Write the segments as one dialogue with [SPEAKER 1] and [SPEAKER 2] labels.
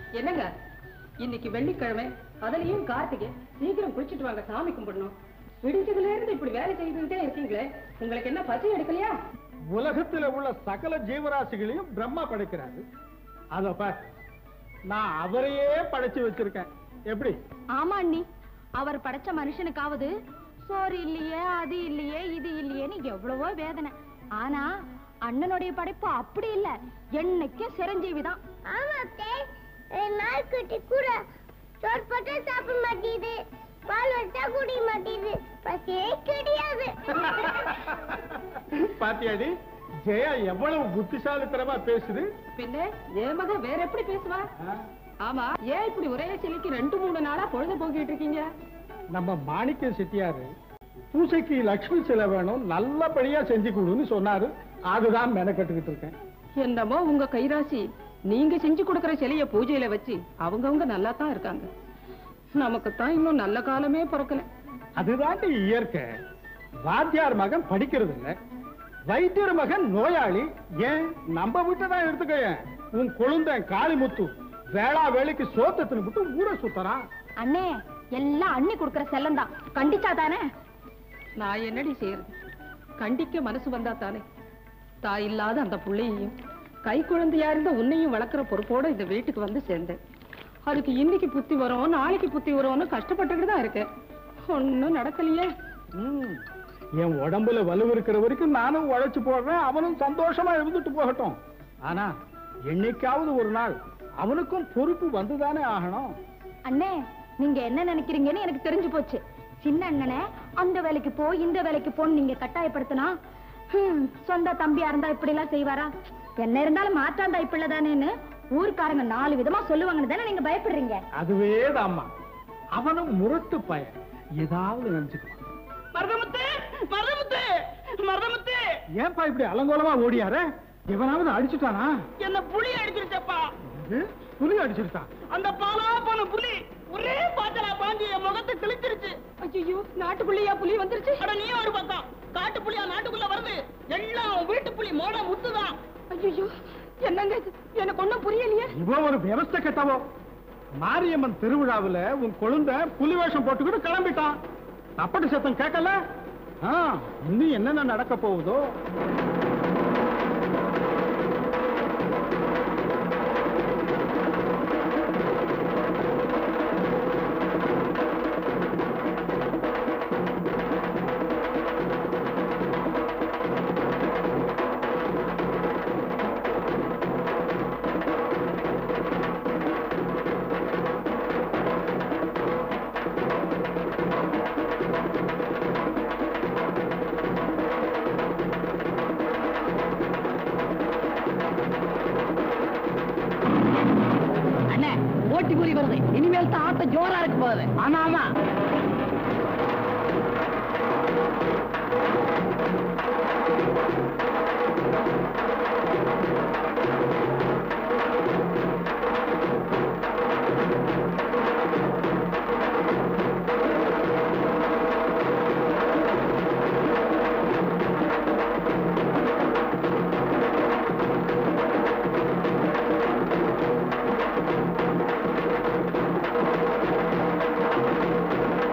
[SPEAKER 1] என்னங்க இன்னைக்கு வெள்ளிக்கிழமை அதுலயும் கார்த்திகை சீக்கிரம் குளிச்சிட்டு வாங்க சாமி கும்பிடணும் விடிஞ்சதுல இருந்து இப்படி வேலை செய்துட்டே இருக்கீங்களே உங்களுக்கு என்ன பசி எடுக்கலையா
[SPEAKER 2] உலகத்துல உள்ள சகல ஜீவராசிகளையும் பிரம்மா படைக்கிறாரு அத பார் நான் அவரையே படைச்சு வச்சிருக்கேன் எப்படி
[SPEAKER 3] ஆமா அண்ணி அவர் படைச்ச மனுஷனுக்காவது சோறு இல்லையே அது இல்லையே இது இல்லையேன்னு எவ்வளவோ வேதனை ஆனா அண்ணனுடைய படைப்பு அப்படி இல்ல என்னைக்கும் சிரஞ்சீவி தான்
[SPEAKER 4] ஆமாத்தே நாய்க்குட்டி கூட சோறு போட்டா சாப்பிட மாட்டேது பால் வச்சா குடிக்க மாட்டேது பசியே கிடையாது
[SPEAKER 2] பாத்தியாடி ஜெயா எவ்வளவு புத்திசாலித்தனமா பேசுது
[SPEAKER 1] பின்ன என் மக வேற எப்படி பேசுவா ஆமா ஏன் இப்படி ஒரே சிலைக்கு ரெண்டு மூணு நாளா பொழுது போக்கிட்டு இருக்கீங்க
[SPEAKER 2] நம்ம மாணிக்க செட்டியாரு பூசைக்கு லட்சுமி சிலை வேணும் நல்லபடியா செஞ்சு கொடுன்னு சொன்னாரு அதுதான் மெனக்கட்டுக்கிட்டு இருக்கேன்
[SPEAKER 1] என்னமோ உங்க கைராசி நீங்க செஞ்சு கொடுக்கற சிலைய பூஜையில வச்சு அவங்கவங்க நல்லா தான் இருக்காங்க நமக்கு தான் இன்னும் நல்ல காலமே பிறக்கல
[SPEAKER 2] அதுதாண்டி இயற்கை வாத்தியார் மகன் படிக்கிறது இல்ல வைத்தியர் மகன் நோயாளி ஏன் நம்ம வீட்டை தான் எடுத்துக்க உன் கொழுந்தன் காளிமுத்து வேளா வேலைக்கு சோத்த தின்னுபிட்டு ஊரை சுத்தறான்
[SPEAKER 3] அண்ணே எல்லாம் அண்ணி கொடுக்கற செல்லம் தான் கண்டிச்சா தானே
[SPEAKER 1] நான் என்னடி செய்யறது கண்டிக்க மனசு வந்தா தானே தாய் இல்லாத அந்த புள்ளையையும் கை குழந்தையா இருந்த உன்னையும் வளர்க்குற பொறுப்போட இந்த வீட்டுக்கு வந்து சேர்ந்தேன் அதுக்கு இன்னைக்கு புத்தி வரும் நாளைக்கு புத்தி வரும்னு கஷ்டப்பட்டுக்கிட்டு தான் இருக்கேன் ஒன்னும் நடக்கலையே
[SPEAKER 2] ம், என் உடம்புல வலு இருக்கிற வரைக்கும் நானும் உழைச்சு போடுறேன் அவனும் சந்தோஷமா இருந்துட்டு போகட்டும் ஆனா என்னைக்காவது ஒரு நாள் அவனுக்கும் பொறுப்பு வந்துதானே ஆகணும்
[SPEAKER 3] அண்ணே நீங்க என்ன நினைக்கிறீங்கன்னு எனக்கு தெரிஞ்சு போச்சு சின்ன அண்ணனே அந்த வேலைக்கு போ இந்த வேலைக்கு போன்னு நீங்க கட்டாயப்படுத்தினா ஹம், சொந்த தம்பியா இருந்தா இப்படி எல்லாம் செய்வாரா என்ன இருந்தாலும் மாற்றாந்தா இப்படிதானேன்னு ஊர்க்காரங்க நாலு விதமா சொல்லுவாங்கன்னு தானே நீங்க பயப்படுறீங்க
[SPEAKER 2] அதுவே தாம்மா அவனும் முரட்டு பையன் ஏதாவது நினைச்சுக்குவான்
[SPEAKER 1] மருதமுத்து மருதமுத்து மருதமுத்து
[SPEAKER 2] ஏன்பா இப்படி அலங்கோலமா ஓடியார எவனாவது அடிச்சுட்டானா
[SPEAKER 1] என்ன புலி அடிச்சிருச்சப்பா
[SPEAKER 2] இது புலி அடிச்சிருட்டான்
[SPEAKER 1] அந்த பாலா போன புலி ஒரே பாத்தலா பாஞ்சி என் முகத்தை கிழிச்சிருச்சு ஐயோ நாட்டுக்குள்ளேயா புலி வந்துருச்சு அட நீ ஒரு பக்கம் காட்டு புலியா நாட்டுக்குள்ள வருது எல்லாம் உன் வீட்டு புலி மோட முத்துதான் ஐயோ என்னங்க இது? எனக்கு ஒண்ணும் புரியலையே
[SPEAKER 2] இவன் ஒரு விவஸ்தை கெட்டவோ மாரியம்மன் திருவிழாவுல உன் கொழுந்த புலி வேஷம் போட்டுக்கிட்டு கிளம்பிட்டான் தப்பட்டு சத்தம் கேட்கல ஆ, இன்னும் என்னென்ன நடக்க போகுதோ
[SPEAKER 1] அண்ணே ஓட்டி புலி வருது இனிமேல் தான் ஆட்டம் ஜோரா இருக்கு போகுது ஆமா ஆமா
[SPEAKER 4] ஆ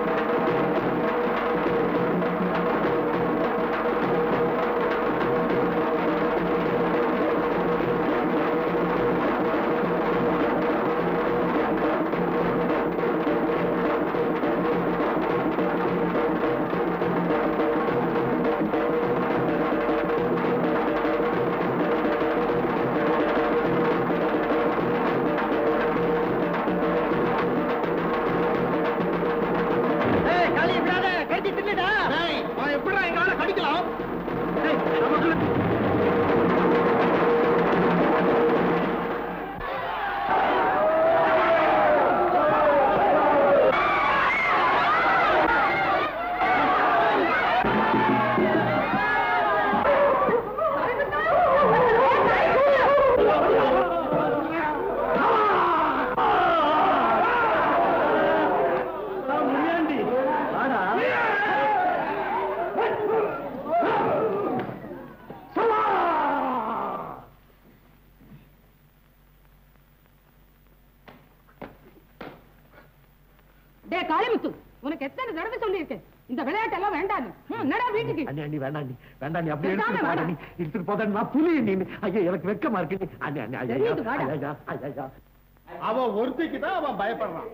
[SPEAKER 1] காளிமுத்து உனக்கு எத்தனை தடவை சொல்லியிருக்கேன் இந்த விளையாட்டெல்லாம் வேண்டாம் என்னடா வீட்டுக்கு
[SPEAKER 5] அண்ணி அண்ணி வேண்டாம் நீ வேண்டாம் நீ அப்படியே
[SPEAKER 1] பேசாம
[SPEAKER 5] எடுத்துட்டு போடா
[SPEAKER 1] வாடா.
[SPEAKER 5] நீ எடுத்துட்டு போதா நான் புலி நீ ஐயோ எனக்கு வெக்கமா இருக்கு நீ அண்ணி அண்ணி ஐயா
[SPEAKER 1] தெரியுது, வாடா.
[SPEAKER 5] ஐயா ஐயா
[SPEAKER 2] அவன் ஒருத்திக்கு தான் அவன் பயப்படுறான்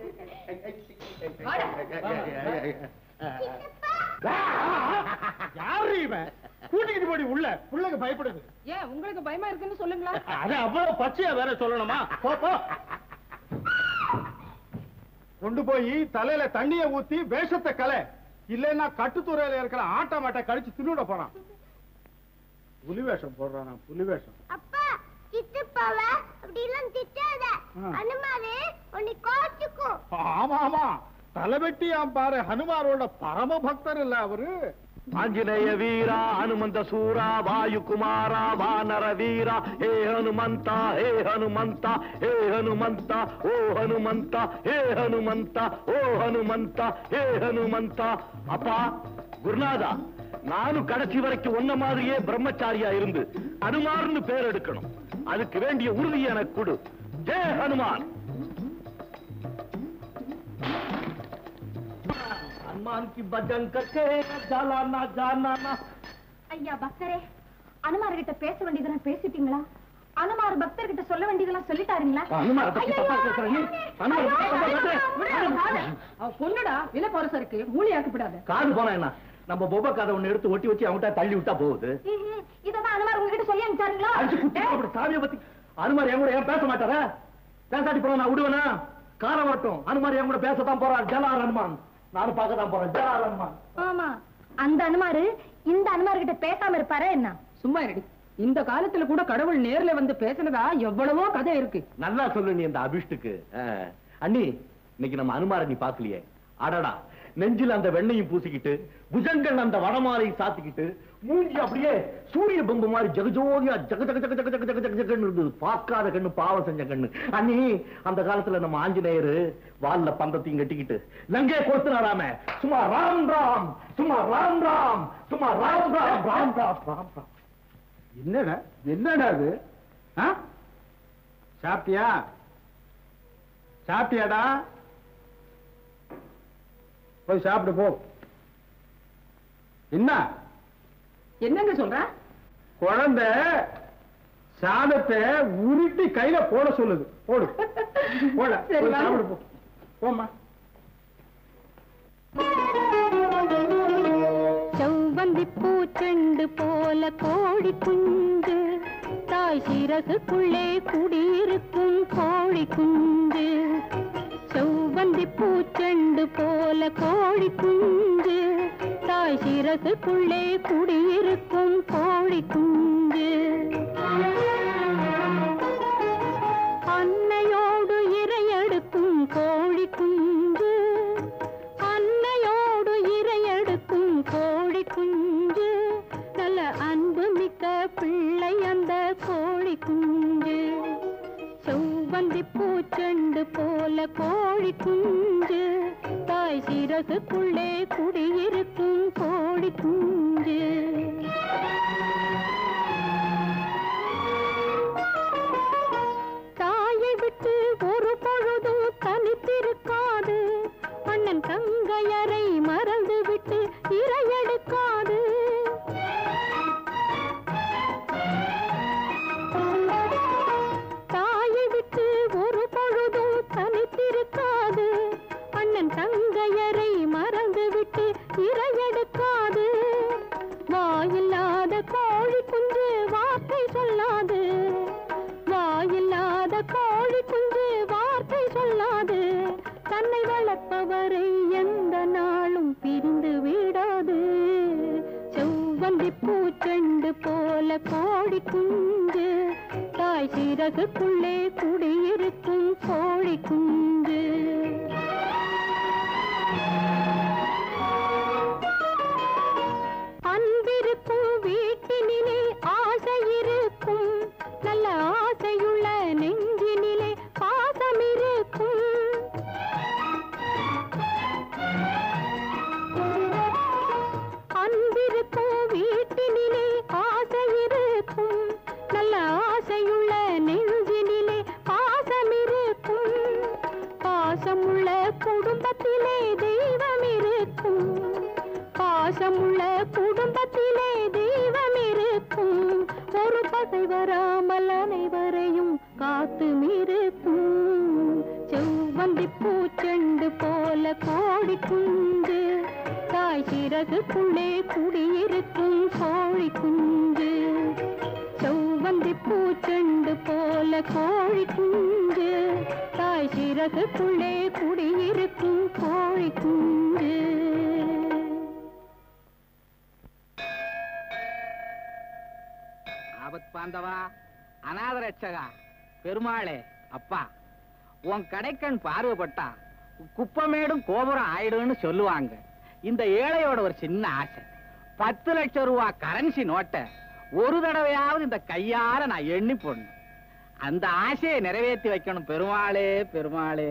[SPEAKER 2] யாரு இவன் கூட்டிக்கிட்டு போடி உள்ள புள்ளைக்கு பயப்படுது
[SPEAKER 1] ஏன் உங்களுக்கு பயமா இருக்குன்னு சொல்லுங்களா
[SPEAKER 2] அது அவ்வளவு பச்சையா வேற சொல்லணுமா போ போ கொண்டு போய் தலையில தண்ணிய ஊத்தி வேஷத்தை கலை இல்லைன்னா கட்டுத்துறையில இருக்கிற ஆட்ட மாட்டை கழிச்சு தின்னுட போறான் புலி வேஷம் போடுறான் புலி வேஷம்
[SPEAKER 4] அப்பா சித்தப்பாவ அப்படி எல்லாம் திட்டாத
[SPEAKER 2] ஆ.
[SPEAKER 4] அனுமாரு உன்னை கோச்சுக்கும்
[SPEAKER 2] ஆமா ஆமா தலைவெட்டியாம் பாரு ஹனுமாரோட பரம பக்தர் இல்ல அவரு
[SPEAKER 5] ಆಂಜನೇಯ ವೀರ ಹನುಮಂತ ಸೂರ ವಾಯು ಕುಮಾರ ವಾನರ ವೀರ ಹೇ ಹನುಮಂತ ಹೇ ಹನುಮಂತ ಹೇ ಹನುಮಂತ ಓ ಹನುಮಂತ ಹೇ ಹನುಮಂತ ಓ ಹನುಮಂತ ಹೇ ಹನುಮಂತ அப்ப குருநாதா நானும் கடைசி வரைக்கும் ஒன்ன மாதிரியே பிரம்மச்சாரியா இருந்து அனுமார்னு பேர் எடுக்கணும் அதுக்கு வேண்டிய உறுதி எனக்கு கொடு ஜெய ஹனுமான் हनुमान की भजन करके जाला ना जाना ना
[SPEAKER 3] ஐயா பக்தரே அனுமார் கிட்ட பேச வேண்டியதெல்லாம் பேசிட்டீங்களா அனுமார் பக்தர் கிட்ட சொல்ல வேண்டியதெல்லாம் சொல்லிட்டாருங்களா
[SPEAKER 5] அனுமாரை பத்தி
[SPEAKER 3] ஐயையோ,
[SPEAKER 5] தப்பா பேசுற நீ? அனுமாரை பத்தி தப்பா பேசுற?
[SPEAKER 1] அவ பொண்ணுடா விலை பொறுசருக்கு மூலியாக்கப்படாத
[SPEAKER 5] காது போனா என்ன நம்ம பொப கதை ஒண்ணு எடுத்து ஒட்டி வச்சு அவன்கிட்ட தள்ளி விட்டா போகுது
[SPEAKER 3] ம்ஹும். இததான் அனுமார் உங்ககிட்ட சொல்லி அனுப்பிச்சாருங்களா
[SPEAKER 5] அடிச்சு குத்தி அப்படி சாமியை பத்தி அனுமார் என் கூட ஏன் பேச மாட்டாரா பேசாட்டி போற நான் விடுவேனா கார வரட்டும் அனுமார் என் கூட பேசத்தான் போறான் ஜலார் அனுமான் நானும் பார்க்க தான் போறேன் ஜலார் அனுமான்
[SPEAKER 3] ஆமா அந்த அனுமாரு இந்த அனுமார் கிட்ட பேசாம இருப்பாரா என்ன
[SPEAKER 1] சும்மா இருடி இந்த காலத்துல கூட கடவுள் நேர்ல வந்து பேசினதா எவ்வளவோ கதை இருக்கு
[SPEAKER 5] நல்லா சொல்லு நீ இந்த அபிஷ்டுக்கு ஆ. அண்ணி இன்னைக்கு நம்ம அனுமாரை நீ பாக்கலையே அடடா நெஞ்சில் அந்த வெண்ணையும் பூசிக்கிட்டு புஜங்கள் அந்த வடமாலையும் சாத்திக்கிட்டு மூஞ்சி அப்படியே சூரிய பம்பு மாதிரி ஜெகஜோதியா ஜக ஜக ஜக ஜக ஜக ஜக ஜக ஜகன்னு இருந்தது பார்க்காத கண்ணு பாவம் செஞ்ச கண்ணு அண்ணி அந்த காலத்துல நம்ம ஆஞ்சநேயர் வால்ல பந்தத்தையும் கட்டிக்கிட்டு லங்கே கொடுத்துனாராம சும்மா ராம் ராம் சும்மா ராம் ராம் சும்மா ராம் ராம் ராம் ராம் ராம் ராம்
[SPEAKER 2] என்னடா என்னடா அது ஆ? சாப்பிட்டியா சாப்பிட்டியாடா போய் சாப்பிடு போ என்ன
[SPEAKER 1] என்னங்க சொல்ற
[SPEAKER 2] குழந்தை சாதத்தை உருட்டி கையில போட சொல்லுது போடு போட
[SPEAKER 1] சரி,
[SPEAKER 2] போய்
[SPEAKER 1] வாங்க.
[SPEAKER 2] சாப்பிடு போ போம்மா
[SPEAKER 6] செவ்வந்தி பூச்செண்டு போல கோழி குஞ்சு தாய் சிறகுக்குள்ளே குடியிருக்கும் கோழி குஞ்சு செவ்வந்தி பூச்செண்டு போல கோழி குஞ்சு தாய் சிறகுக்குள்ளே குடியிருக்கும் கோழி குஞ்சு அன்னையோடு இரையெடுக்கும் கோழி குஞ்சு அன்னையோடு இரையெடுக்கும் கோழி குஞ்சு நல்ல அன்பு மிக்க பிள்ளை அந்த கோழி குஞ்சு செவ்வந்தி பூச்செண்டு போல கோழி குஞ்சு தாய் சிறகுக்குள்ளே குடியிருக்கும் கோழி குஞ்சு தாயை விட்டு ஒரு பொழுதும் தனித்திருக்காது அண்ணன் தங்கையரை மறந்து விட்டு இரையெடுக்காது தாயை விட்டு ஒரு பொழுதும் தனித்திருக்காது அண்ணன் தங்கையரை மறந்து விட்டு இரையெடுக்காது வாயில்லாத கோழி குஞ்சு வார்த்தை சொல்லாது வாயில்லாத கோழி குஞ்சு வார்த்தை சொல்லாது தன்னை வளர்ப்பவரை எந்த நாளும் பிரிந்து விடாது செவ்வந்தி பூச்செண்டு போல கோழி குஞ்சு தாய் சிறகுக்குள்ளே குடியிருக்கும் கோழி குஞ்சு அன்பிருக்கும் வீட்டினிலே ஆசை இருக்கும் நல்ல ஆசையுள்ள நெஞ்சினிலே பாசம் இருக்கும் அன்பிருக்கும் வீட்டினிலே ஆசை இருக்கும் நல்ல ஆசையுள்ள நெஞ்சினிலே பாசம் இருக்கும் வரையும் காத்து மிருக்கும் செவ்வந்தி பூச்செண்டு போல கோடி குஞ்சு தாய் சிறகுக்குள்ளே குடியிருக்கும் கோழி குஞ்சு செவ்வந்தி பூச்செண்டு போல கோழி குஞ்சு தாய் சிறகுக்குள்ளே குடியிருக்கும் கோழி குஞ்சு
[SPEAKER 7] ஆபத் பாந்தவா அநாத ரட்சகா பெருமாளே அப்பா உன் கடைக்கண் பார்வைப்பட்டா குப்பமேடும் கோபுரம் ஆயிடும்னு சொல்லுவாங்க இந்த ஏழையோட ஒரு சின்ன ஆசை பத்து லட்சம் ரூபா கரன்சி நோட்டை ஒரு தடவையாவது இந்த கையால நான் எண்ணி போடணும் அந்த ஆசையை நிறைவேற்றி வைக்கணும் பெருமாளே பெருமாளே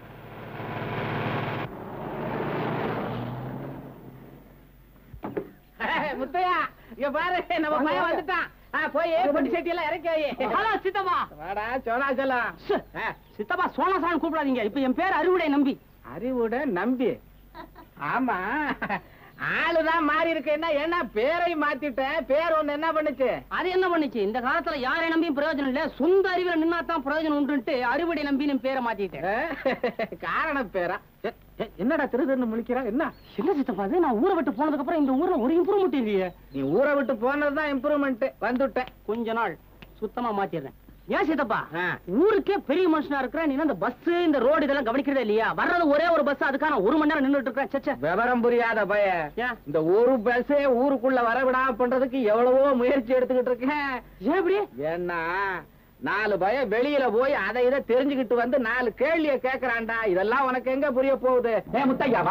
[SPEAKER 7] முத்தையா இங்க பாரு நம்ம பையன் வந்துட்டான் ஆ, போய் பொட்டி சட்டி எல்லாம் இறக்கி வை
[SPEAKER 1] ஹலோ சித்தப்பா
[SPEAKER 7] வாடா சோனா செல்லாம்
[SPEAKER 1] சித்தப்பா சோழசாமி கூப்பிடாதீங்க இப்ப என் பேர் அறுவடை நம்பி
[SPEAKER 7] அறிவுட நம்பி ஆமா ஆளுதான் மாறி இருக்கு என்ன என்ன பேரை மாத்திட்டேன் பேர் ஒண்ணு என்ன பண்ணுச்சு
[SPEAKER 1] அது என்ன பண்ணுச்சு இந்த காலத்துல யாரை நம்பியும் பிரயோஜனம் இல்ல சொந்த அறிவுல நின்னா தான் பிரயோஜனம் உண்டுன்ட்டு அறுவடை நம்பின்னு பேரை மாத்திட்டேன்
[SPEAKER 7] அஹ், காரணம் பேரா எ, எ, என்னடா திரு திருன்னு முழிக்கிறா என்ன
[SPEAKER 1] என்ன சித்தப்பா அது நான் ஊரை விட்டு போனதுக்கு அப்புறம் இந்த ஊர்ல ஒரு இம்ப்ரூவ்மெண்ட் இல்லையே
[SPEAKER 7] நீ ஊரை விட்டு போனதுதான் இம்ப்ரூவ்மெண்ட் வந்துட்டேன்
[SPEAKER 1] கொஞ்ச நாள் சுத்தமா மாத்திடுறேன் ஏன் சித்தப்பா
[SPEAKER 7] ஆ.
[SPEAKER 1] ஊருக்கே பெரிய மனுஷனா இருக்கிற நீ இந்த பஸ் இந்த ரோடு இதெல்லாம் கவனிக்கிறதே இல்லையா வர்றது ஒரே ஒரு பஸ் அதுக்கான ஒரு மணி நேரம் நின்னுட்டு இருக்கேன் சச்ச
[SPEAKER 7] விவரம் புரியாத பய
[SPEAKER 1] ஏன்?
[SPEAKER 7] இந்த ஒரு பஸ்ஸே ஊருக்குள்ள வர விடாம பண்றதுக்கு எவ்வளவோ முயற்சி எடுத்துக்கிட்டு இருக்கேன்
[SPEAKER 1] ஏன் இப்படி
[SPEAKER 7] ஏன்னா நாலு பய வெளியில போய் அதை இதை தெரிஞ்சுக்கிட்டு வந்து நாலு கேள்விய கேக்குறான்டா இதெல்லாம் உனக்கு எங்க புரிய போகுது ஏ முத்தையாவா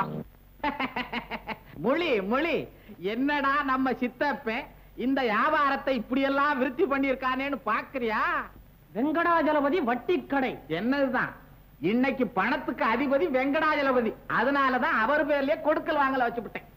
[SPEAKER 7] மொழி மொழி என்னடா நம்ம சித்தப்பன் இந்த வியாபாரத்தை இப்படி எல்லாம் விருத்தி பண்ணிருக்கானேன்னு பாக்குறியா
[SPEAKER 1] வெங்கடாஜலபதி வட்டி கடை
[SPEAKER 7] என்னதுதான் இன்னைக்கு பணத்துக்கு அதிபதி வெங்கடாஜலபதி அதனாலதான் அவர் பேர்லயே கொடுக்கல் வாங்கல வச்சுவிட்டேன்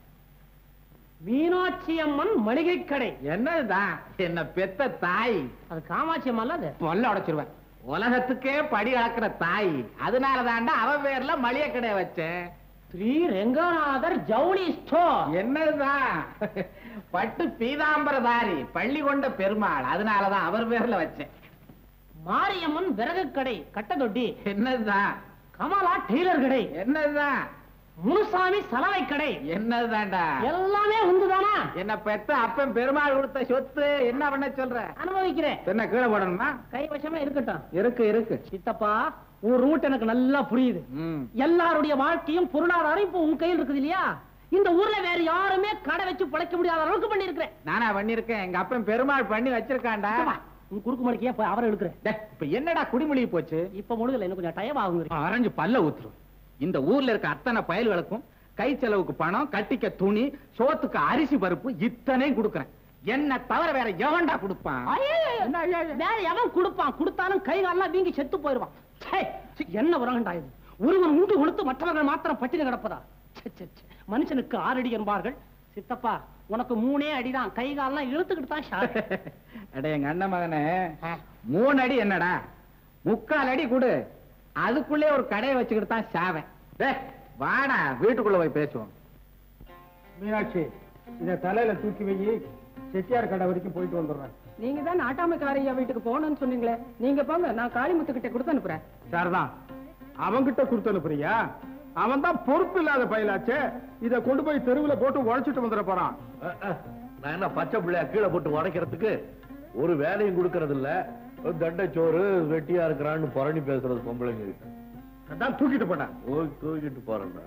[SPEAKER 1] மீனாட்சி அம்மன் மளிகை கடை
[SPEAKER 7] என்னதுதான் என்ன பெத்த தாய்
[SPEAKER 1] அது காமாட்சி அம்மன் அது
[SPEAKER 7] பொல்ல உடைச்சிருவேன் உலகத்துக்கே படி அளக்குற தாய் அதனால தாண்டா அவ பேர்ல மளிகை கடை வச்சேன்
[SPEAKER 1] ஸ்ரீ ரெங்கநாதர் ஜவுளி ஸ்டோர்
[SPEAKER 7] என்னதுதான் பட்டு பீதாம்பரதாரி பள்ளி கொண்ட பெருமாள் அதனாலதான் அவர் பேர்ல வச்சேன்
[SPEAKER 1] மாரியம்மன் விறகு கடை கட்டதொட்டி
[SPEAKER 7] என்னதுதான்
[SPEAKER 1] கமலா டெய்லர் கடை
[SPEAKER 7] என்னதுதான்
[SPEAKER 1] முனுசாமி சலவை கடை
[SPEAKER 7] என்னதுதான்டா
[SPEAKER 1] எல்லாமே உண்டுதானா
[SPEAKER 7] என்ன பெத்த அப்பன் பெருமாள் கொடுத்த சொத்து என்ன பண்ண சொல்ற
[SPEAKER 1] அனுபவிக்கிறேன்
[SPEAKER 7] என்ன கீழே போடணுமா
[SPEAKER 1] கை வசமே இருக்கட்டும்
[SPEAKER 7] இருக்கு இருக்கு
[SPEAKER 1] சித்தப்பா உன் ரூட் எனக்கு நல்லா புரியுது
[SPEAKER 7] ம்.
[SPEAKER 1] எல்லாருடைய வாழ்க்கையும் பொருளாதாரம் இப்ப உன் கையில் இருக்குது இல்லையா இந்த ஊர்ல வேற யாருமே கடை வச்சு பிழைக்க முடியாத அளவுக்கு பண்ணிருக்கிறேன்
[SPEAKER 7] நானா பண்ணிருக்கேன் எங்க அப்பன் பெருமாள் பண்ணி வச்சிருக்கான்டா
[SPEAKER 1] உன் குறுக்கு மணிக்கு ஏன் போய் அவரை எடுக்கிறேன்
[SPEAKER 7] டேய், இப்ப என்னடா குடிமொழி போச்சு
[SPEAKER 1] இப்ப முழுகல இன்னும் கொஞ்சம் டைம் ஆகும்
[SPEAKER 7] அரைஞ்சு பல்ல ஊத்துரும் இந்த ஊர்ல இருக்க அத்தனை பயல்களுக்கும் கை செலவுக்கு பணம் கட்டிக்க துணி சோத்துக்கு அரிசி பருப்பு இத்தனையும் கொடுக்கறேன் என்ன தவிர வேற எவன்டா கொடுப்பான் என்ன ஐயா, ஐயா?
[SPEAKER 1] வேற எவன் கொடுப்பான் கொடுத்தாலும் கை காலெல்லாம் வீங்கி செத்து போயிருவான் ச்சே, ச்சே, என்ன உரகண்டா இது ஒருவன் உண்டு கொடுத்து மற்றவர்கள் மாத்திரம் பட்டினி கிடப்பதா ச்சே, ச்சே, ச்சே. மனுஷனுக்கு ஆறடி என்பார்கள் சித்தப்பா உனக்கு மூணே அடிதான் கை காலெல்லாம் இழுத்துக்கிட்டு தான் ஷாட்
[SPEAKER 7] அட எங்க அண்ணன் மகனே மூணு அடி என்னடா முக்கால் அடி கொடு அதுக்குள்ளே ஒரு கடையை வச்சுக்கிட்டு தான் சாவேன் டேய், வாடா வீட்டுக்குள்ள போய் பேசுவோம்
[SPEAKER 2] மீனாட்சி இத தலையில தூக்கி வை செட்டியார் கடை வரைக்கும் போயிட்டு வந்துடுறேன்
[SPEAKER 1] நீங்க தான் நாட்டாமைக்காரையா வீட்டுக்கு போகணும்னு சொன்னீங்களே நீங்க போங்க நான் காளிமுத்து கிட்ட கொடுத்து அனுப்புறேன்
[SPEAKER 2] சரிதான் அவன்கிட்ட கொடுத்து அனுப்புறியா அவன் தான் பொறுப்பு இல்லாத பயலாச்சே இத கொண்டு போய் தெருவுல போட்டு உழைச்சிட்டு வந்துட போறான்
[SPEAKER 5] அஹ், அஹ். நான் என்ன பச்சை பிள்ளையா கீழே போட்டு உடைக்கிறதுக்கு ஒரு வேலையும் கொடுக்கறது இல்ல தண்டைச்சோறு வெட்டியா இருக்கிறான்னு புரணி பேசுறது பொம்பளைங்க இருக்கு
[SPEAKER 2] அதான் தூக்கிட்டு போனேன்
[SPEAKER 5] ஓய் தூக்கிட்டு போறேன்டா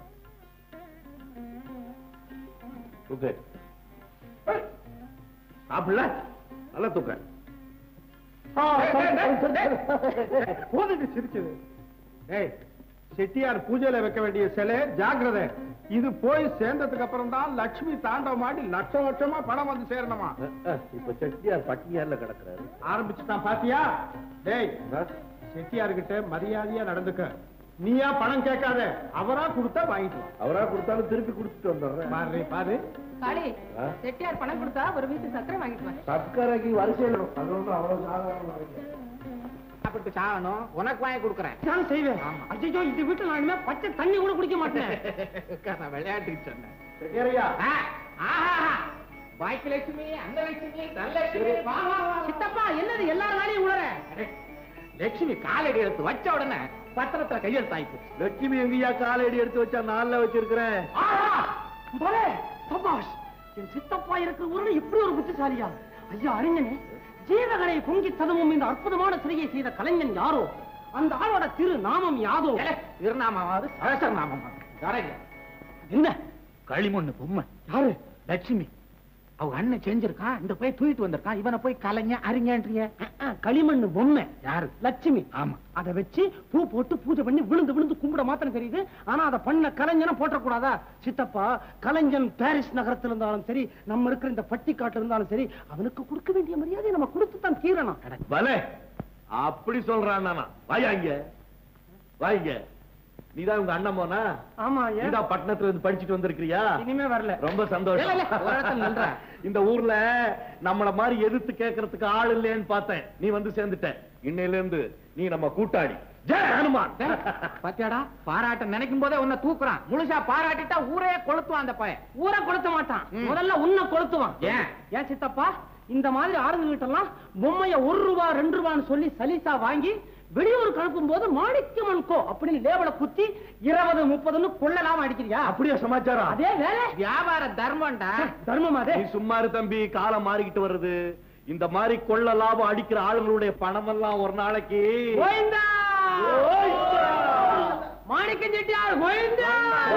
[SPEAKER 5] ஓகே சாப்பிடல நல்லா தூக்க
[SPEAKER 2] போதுட்டு சிரிச்சது ஏய் செட்டியார் பூஜையில வைக்க வேண்டிய சிலை ஜாக்கிரதை இது போய் சேர்ந்ததுக்கு அப்புறம் தான் லட்சுமி தாண்டவம் ஆடி லட்சம் லட்சமா பணம் வந்து சேரணுமா
[SPEAKER 5] அஹ், அஹ். இப்ப செட்டியார் பட்டினியார்ல கிடக்குறாரு
[SPEAKER 2] ஆரம்பிச்சுட்டான் பாத்தியா டேய் செட்டியார்கிட்ட மரியாதையா நடந்துக்க நீயா பணம் கேட்காத அவரா கொடுத்தா வாங்கிக்கலாம்
[SPEAKER 5] அவரா கொடுத்தாலும் திருப்பி கொடுத்துட்டு வந்துடுறேன்
[SPEAKER 2] பாரு பாரு
[SPEAKER 1] காளி
[SPEAKER 5] ஆ?
[SPEAKER 1] செட்டியார் பணம் கொடுத்தா ஒரு வீட்டு சக்கரை வாங்கிட்டு வா
[SPEAKER 5] சர்க்கரைக்கு வரிசையில் அது ஒன்றும் அவ்வளவு சாதாரண
[SPEAKER 7] சாப்பிட்டு சாகணும் உனக்கு வாங்கி கொடுக்குறேன்
[SPEAKER 1] நான் செய்வேன் ஐயோ இந்த வீட்டுல நான் இனிமே பச்சை தண்ணி கூட குடிக்க மாட்டேன்
[SPEAKER 7] நான் விளையாட்டுக்கு சொன்னேன்
[SPEAKER 2] செட்டியாரையா
[SPEAKER 7] ஆ, ஆஹா, பாக்கியலட்சுமி அந்த லட்சுமி தனலட்சுமி வா வா வா
[SPEAKER 1] சித்தப்பா என்னது எல்லாரும் நாளையும் உளற
[SPEAKER 7] அடே, லட்சுமி காலடி எடுத்து வச்ச உடனே பத்திரத்துல கையெழுத்து ஆயிப்போச்சு
[SPEAKER 5] லட்சுமி எங்கேயா காலடி எடுத்து வச்சா நாள்ல வச்சிருக்கிறேன்
[SPEAKER 1] பலே, சபாஷ் என் சித்தப்பா இருக்கிற ஊர்ல இப்படி ஒரு புத்திசாலியா ஐயா அறிஞனே ஜீவகனை பொங்கி ததுவும் இந்த அற்புதமான சிறையை செய்த கலைஞன் யாரோ அந்த ஆளோட திரு நாமம் யாதோ
[SPEAKER 7] ஏலே, திருநாமமாவது சகசர நாமமாவது யாரையா
[SPEAKER 1] என்ன
[SPEAKER 7] களிமண்ணு பொம்மை
[SPEAKER 1] யாரு
[SPEAKER 7] லட்சுமி அவங்க அண்ணன் செஞ்சிருக்கான் இந்த போய் தூக்கிட்டு வந்திருக்கான் இவனை போய் கலைஞ அறிஞன்றிய
[SPEAKER 1] அஹ், அஹ், களிமண்ணு பொம்மை
[SPEAKER 7] யாரு
[SPEAKER 1] லட்சுமி
[SPEAKER 7] ஆமா
[SPEAKER 1] அதை வச்சு பூ போட்டு பூஜை பண்ணி விழுந்து விழுந்து கும்பிட மாத்திரம் தெரியுது ஆனா அதை பண்ண கலைஞனை போட்டக்கூடாதா சித்தப்பா கலைஞன் பாரிஸ் நகரத்துல இருந்தாலும் சரி நம்ம இருக்கிற இந்த பட்டிக்காட்டுல இருந்தாலும் சரி அவனுக்கு கொடுக்க வேண்டிய மரியாதையை நம்ம கொடுத்து தான் தீரணும்
[SPEAKER 5] பலே அப்படி சொல்றான் நானா வாயாங்க வாங்க நீதான் உங்க அண்ணன் போனா
[SPEAKER 1] ஆமா
[SPEAKER 5] நீதான் பட்டணத்துல இருந்து படிச்சுட்டு வந்திருக்கிறியா
[SPEAKER 1] இனிமே வரல
[SPEAKER 5] ரொம்ப
[SPEAKER 7] இல்ல, இல்ல,
[SPEAKER 5] சந்தோஷம்
[SPEAKER 7] ஒரு இடத்துல நில்றா.
[SPEAKER 5] இந்த ஊர்ல நம்மள மாதிரி எதிர்த்து கேட்கறதுக்கு ஆள் இல்லைன்னு பார்த்தேன் நீ வந்து சேர்ந்துட்ட இன்னையில இருந்து நீ நம்ம கூட்டாளி ஜெய் ஹனுமான்
[SPEAKER 7] டேய், பாத்தியாடா பாராட்ட நினைக்கும் போதே உன்னை தூக்குறான் முழுசா பாராட்டிட்டா ஊரே கொளுத்துவான் அந்த பையன்
[SPEAKER 1] ஊரை கொளுத்த மாட்டான்
[SPEAKER 7] ம்.
[SPEAKER 1] முதல்ல உன்னை கொளுத்துவான்
[SPEAKER 7] ஏன்?
[SPEAKER 1] ஏன் சித்தப்பா இந்த மாதிரி ஆளுங்ககிட்ட எல்லாம் பொம்மைய ஒரு ரூபா ரெண்டு ரூபான்னு சொல்லி சலிசா வாங்கி வெளியூர் கலப்பும் போது மாணிக்கமன் கோ அப்படின்னு லேபலை குத்தி இருபது முப்பதுன்னு கொள்ளலாம் அடிக்கிறியா
[SPEAKER 5] அப்படியே சமாச்சாரம்
[SPEAKER 1] அதே வேலை
[SPEAKER 7] வியாபார தர்மம்டா
[SPEAKER 1] தர்மம் அதே
[SPEAKER 5] நீ சும்மா இரு தம்பி காலம் மாறிக்கிட்டு வருது இந்த மாதிரி கொள்ள லாபம் அடிக்கிற ஆளுங்களுடைய பணம் எல்லாம் ஒரு நாளைக்கு
[SPEAKER 1] கோவிந்தா மாணிக்கம் செட்டியார் கோவிந்தா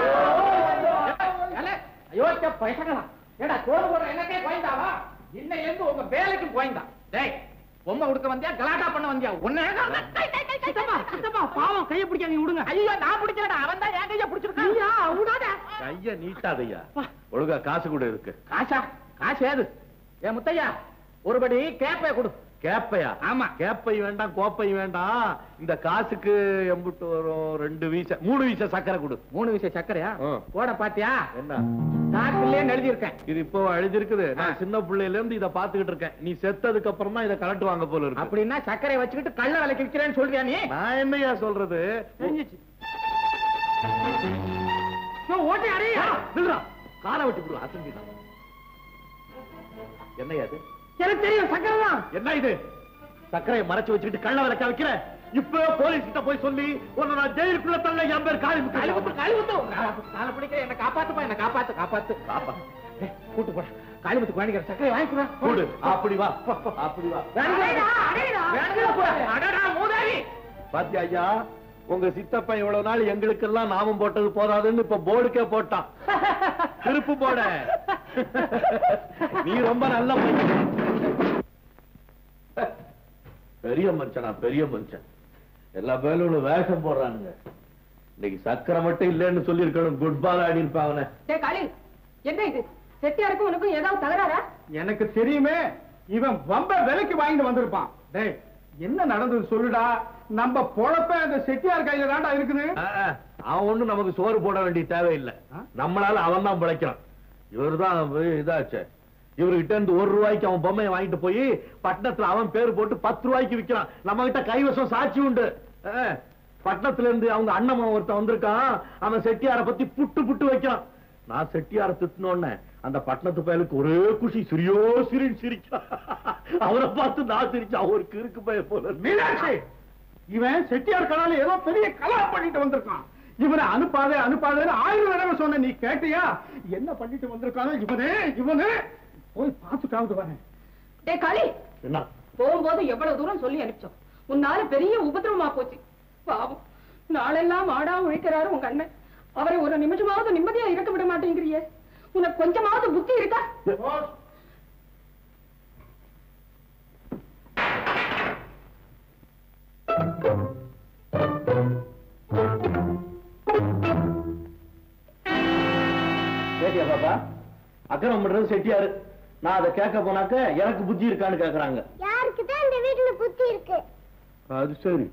[SPEAKER 7] ஏலே, அயோக்கிய பைசங்களா ஏடா சோறு போடுற எனக்கே கோயந்தாவா இன்னையில இருந்து உங்க வேலைக்கு கோயந்தா டேய் பொம்மை உடுக்க வந்தியா கலாட்டா பண்ண வந்தியா உன்னை
[SPEAKER 1] சித்தப்பா சித்தப்பா பாவம் கையை பிடிக்காதீங்க விடுங்க
[SPEAKER 7] ஐயோ நான் பிடிக்கலடா அவன் தான் என் கைய பிடிச்சிருக்கான்
[SPEAKER 1] ஐயா விடாத
[SPEAKER 5] கைய நீட்டாதையா ஒழுங்கா காசு கூட இருக்கு
[SPEAKER 7] காசா காசு ஏது ஏ முத்தையா ஒருபடி கேப்பைய கொடு
[SPEAKER 5] கேப்பையா
[SPEAKER 7] ஆமா
[SPEAKER 5] கேப்பை வேண்டாம் கோப்பை வேண்டாம் இந்த காசுக்கு எம்புட்டு வரும் ரெண்டு வீச மூணு வீச சக்கரை கொடு
[SPEAKER 7] மூணு விஷயம் சக்கரையா
[SPEAKER 5] ஆ.
[SPEAKER 7] போட பாத்தியா
[SPEAKER 5] என்ன
[SPEAKER 7] காசுலயே எழுதி இருக்கேன்
[SPEAKER 5] இது இப்போ அழிஞ்சிருக்குது நான்
[SPEAKER 7] ஆ.
[SPEAKER 5] சின்ன பிள்ளையில இருந்து இத பாத்துக்கிட்டு இருக்கேன் நீ செத்ததுக்கு அப்புறம் தான் இத கலட்டு வாங்க போல இருக்கு
[SPEAKER 7] அப்படின்னா சக்கரை வச்சுக்கிட்டு கள்ள விலைக்கு விக்கிறேன்னு சொல்றியா நீ
[SPEAKER 5] நான் என்னையா சொல்றது
[SPEAKER 1] தெரிஞ்சிச்சு ஓட்டை அடையா
[SPEAKER 5] நில்றா காலை விட்டு விடு அசம்பிதான் என்னையா அது
[SPEAKER 1] எனக்கு தெரியும் சக்கரை தான்
[SPEAKER 5] என்ன இது சக்கரையை மறைச்சு வச்சுக்கிட்டு கள்ள விளக்க வைக்கிற இப்ப போலீஸ் கிட்ட போய் சொல்லி உன்னை நான் ஜெயிலுக்குள்ள தள்ள என் பேர் காலி
[SPEAKER 7] கழுவுத்து கழுவுத்து காலை பிடிக்கிற என்ன காப்பாத்துப்பா என்ன காப்பாத்து காப்பாத்து
[SPEAKER 5] பாப்பா
[SPEAKER 7] ஏய், கூட்டு போடா காளிமுத்து வாங்கிக்கிற சக்கரை வாங்கிக்கிறா
[SPEAKER 5] கூடு அப்படி வா அப்படி வா
[SPEAKER 1] அடேடா, அடேடா.
[SPEAKER 7] அடடா மூதாவி
[SPEAKER 5] பாத்தியா ஐயா உங்க சித்தப்பன் இவ்வளவு நாள் எங்களுக்கெல்லாம் நாமம் போட்டது போதாதுன்னு இப்ப போர்டுக்கே போட்டான் திருப்பு போட நீ ரொம்ப நல்ல பையன் பெரிய மனுஷனா பெரிய மனுஷன் எல்லா பேரும் வேஷம் போடுறானுங்க இன்னைக்கு சக்கரை மட்டும் இல்லைன்னு சொல்லியிருக்கணும் குட் பால் ஆடி இருப்பான் அவனை
[SPEAKER 1] டேய் காளி என்ன இது செட்டியாருக்கும் உனக்கும் ஏதாவது தகராறா
[SPEAKER 2] எனக்கு தெரியுமே இவன் வம்ப விலைக்கு வாங்கிட்டு வந்திருப்பான் டேய் என்ன நடந்தது சொல்லுடா நம்ம பொழப்ப அந்த செட்டியார் கையில தான்டா இருக்குது
[SPEAKER 5] ஆ, ஆ, அவன் ஒண்ணும் நமக்கு சோறு போட வேண்டிய தேவையில்லை
[SPEAKER 2] ஆ?
[SPEAKER 5] நம்மளால அவன் தான் பிழைக்கிறான் இவர்தான் தான் இதாச்சே இவர்கிட்ட இருந்து ஒரு ரூபாய்க்கு அவன் பொம்மையை வாங்கிட்டு போய் பட்டணத்துல அவன் பேர் போட்டு பத்து ரூபாய்க்கு விக்கிறான் நம்ம கிட்ட கைவசம் சாட்சி உண்டு ஆ, பட்டணத்துல இருந்து அவங்க அண்ணன் ஒருத்தன் வந்திருக்கான் அவன் செட்டியார பத்தி புட்டு புட்டு வைக்கிறான் நான் செட்டியார திட்டினோடனே அந்த பட்டணத்து பயலுக்கு ஒரே குஷி சிரியோ சிரின்னு சிரிக்கிறான் அவரை பார்த்து நான் சிரிச்சேன் அவருக்கு இருக்கு பய போல இருக்கு.
[SPEAKER 2] மீனாட்சி இவன் செட்டியார் கடால ஏதோ பெரிய கலா பண்ணிட்டு வந்திருக்கான் இவனை அனுப்பாதே அனுப்பாதேன்னு ஆயிரம் தடவை சொன்ன நீ கேட்டியா என்ன பண்ணிட்டு வந்திருக்கானோ இவனே இவனே போய் பார்த்துட்டாவது வரேன்
[SPEAKER 1] டேய் காளி
[SPEAKER 5] என்ன
[SPEAKER 1] போகும்போது எவ்வளவு தூரம் சொல்லி அனுப்பிச்சோம் உன்னால பெரிய உபதிரவமா போச்சு பாவம் நாளெல்லாம் ஆடா உழைக்கிறாரு உங்க அண்ணன் அவரை ஒரு நிமிஷமாவது நிம்மதியா இருக்க விட மாட்டேங்கிறியே உனக்கு கொஞ்சமாவது புத்தி இருக்கா
[SPEAKER 5] கேட்டியா பாப்பா அக்கிரம் பண்றது செட்டியாரு நான் அதை கேட்க போனாக்க எனக்கு புத்தி இருக்கான்னு கேக்குறாங்க
[SPEAKER 4] யாருக்கு தான் இந்த வீட்டுல புத்தி இருக்கு
[SPEAKER 5] அது சரி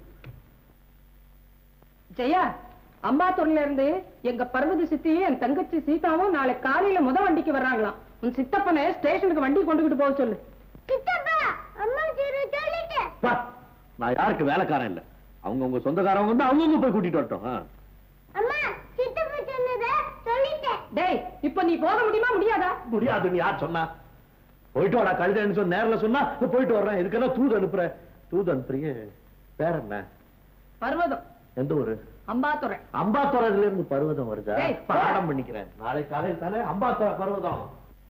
[SPEAKER 1] ஜெயா அம்பாத்தூர்ல இருந்து எங்க பர்வதி சித்தியும் என் தங்கச்சி சீதாவும் நாளை காலையில முத வண்டிக்கு வர்றாங்களாம் உன் சித்தப்பனை ஸ்டேஷனுக்கு வண்டி கொண்டுகிட்டு போக சொல்லு
[SPEAKER 4] சித்தப்பா அம்மா சரி சொல்லிட்டேன்
[SPEAKER 5] பா, நான் யாருக்கு வேலைக்காரன் இல்ல அவங்க உங்க சொந்தக்காரங்க வந்து அவங்க போய் கூட்டிட்டு வரட்டும் ஆ.
[SPEAKER 4] அம்மா சித்தப்பா சொன்னத சொல்லிட்டேன்
[SPEAKER 1] டேய் இப்ப நீ போக முடியுமா முடியாதா
[SPEAKER 5] முடியாதுன்னு யார் சொன்னா போயிட்டு வாடா கழுதைன்னு சொன்ன நேர்ல சொன்னா போயிட்டு வர்றேன் இதுக்கெல்லாம் தூது அனுப்புற தூது அனுப்புறியே பேர் என்ன
[SPEAKER 1] பர்வதம்
[SPEAKER 5] எந்த ஊரு
[SPEAKER 1] அம்பாத்துறை
[SPEAKER 5] அம்பாத்துறையில இருந்து பர்வதம் வருதா
[SPEAKER 1] ஏய்,
[SPEAKER 5] பாடம் பண்ணிக்கிறேன் நாளை காலையில் தானே அம்பாத்துறை பர்வதம்